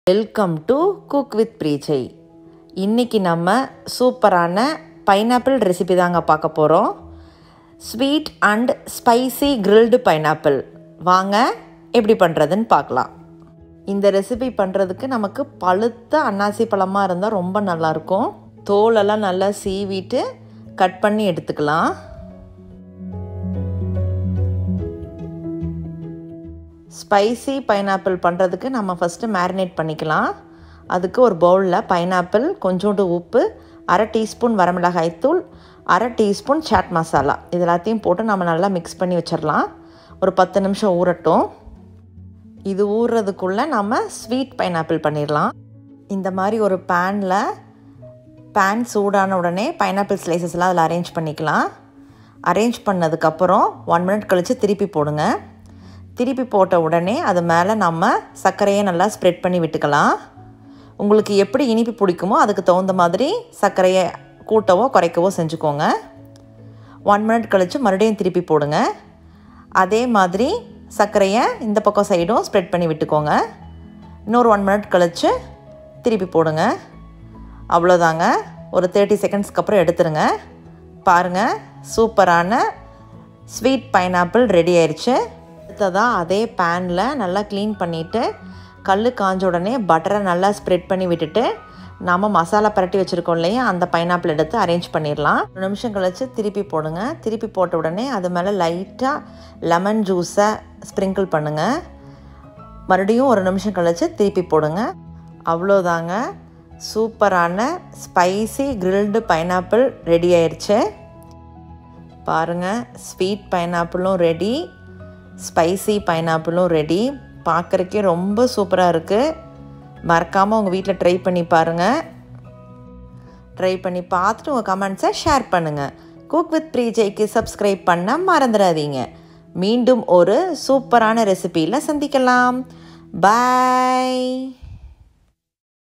welcome to cook with ப்ரீஜை இன்றைக்கி நம்ம சூப்பரான பைனாப்பிள் ரெசிபி தாங்க பார்க்க போகிறோம் sweet and spicy grilled pineapple வாங்க எப்படி பண்ணுறதுன்னு பார்க்கலாம் இந்த ரெசிபி பண்ணுறதுக்கு நமக்கு பழுத்த அன்னாசி பழமாக இருந்தால் ரொம்ப நல்லாயிருக்கும் தோலெல்லாம் நல்லா சீவிட்டு கட் பண்ணி எடுத்துக்கலாம் ஸ்பைசி பைனாப்பிள் பண்ணுறதுக்கு நம்ம ஃபஸ்ட்டு மேரினேட் பண்ணிக்கலாம் அதுக்கு ஒரு பவுலில் பைனாப்பிள் கொஞ்சோண்டு உப்பு அரை டீஸ்பூன் வரமிளகாய் தூள் அரை டீஸ்பூன் சாட் மசாலா இது எல்லாத்தையும் போட்டு நம்ம நல்லா மிக்ஸ் பண்ணி வச்சிடலாம் ஒரு பத்து நிமிஷம் ஊறட்டும் இது ஊறுறதுக்குள்ளே நம்ம ஸ்வீட் பைனாப்பிள் பண்ணிடலாம் இந்த மாதிரி ஒரு பேனில் பேன் சூடான உடனே பைனாப்பிள் ஸ்லைசஸ்லாம் அதில் அரேஞ்ச் பண்ணிக்கலாம் அரேஞ்ச் பண்ணதுக்கப்புறம் ஒன் மினிட் கழித்து திருப்பி போடுங்க திருப்பி போட்ட உடனே அது மேலே நம்ம சர்க்கரையை நல்லா ஸ்ப்ரெட் பண்ணி விட்டுக்கலாம் உங்களுக்கு எப்படி இனிப்பு பிடிக்குமோ அதுக்கு தகுந்த மாதிரி சர்க்கரையை கூட்டவோ குறைக்கவோ செஞ்சுக்கோங்க ஒன் மினிட் கழித்து மறுபடியும் திருப்பி போடுங்க அதே மாதிரி சர்க்கரையை இந்த பக்கம் சைடும் ஸ்ப்ரெட் பண்ணி விட்டுக்கோங்க இன்னொரு ஒன் மினிட் கழித்து திருப்பி போடுங்க அவ்வளோதாங்க ஒரு தேர்ட்டி செகண்ட்ஸ்க்கு அப்புறம் எடுத்துருங்க பாருங்கள் சூப்பரான ஸ்வீட் பைனாப்பிள் ரெடி ஆயிடுச்சு அடுத்ததாக அதே பேனில் நல்லா க்ளீன் பண்ணிவிட்டு கல் காஞ்ச உடனே பட்டரை நல்லா ஸ்ப்ரெட் பண்ணி விட்டுட்டு நாம் மசாலா பரட்டி வச்சுருக்கோம் இல்லையா அந்த பைனாப்பிள் எடுத்து அரேஞ்ச் பண்ணிடலாம் ஒரு நிமிஷம் கழித்து திருப்பி போடுங்க திருப்பி போட்ட உடனே அது மேலே லைட்டாக லெமன் ஜூஸை ஸ்ப்ரிங்கிள் பண்ணுங்கள் மறுபடியும் ஒரு நிமிஷம் கழித்து திருப்பி போடுங்க அவ்வளோதாங்க சூப்பரான ஸ்பைசி கிரில்டு பைனாப்பிள் ரெடி ஆயிடுச்சு பாருங்கள் ஸ்வீட் பைனாப்பிளும் ரெடி ஸ்பைசி பைனாப்பிளும் ரெடி பார்க்குறக்கே ரொம்ப சூப்பராக இருக்குது மறக்காமல் உங்கள் வீட்டில் ட்ரை பண்ணி பாருங்கள் ட்ரை பண்ணி பார்த்துட்டு உங்கள் கமெண்ட்ஸை ஷேர் பண்ணுங்கள் குக் வித் ப்ரீஜைக்கு சப்ஸ்கிரைப் பண்ண மறந்துடாதீங்க மீண்டும் ஒரு சூப்பரான ரெசிபியில் சந்திக்கலாம் பாய்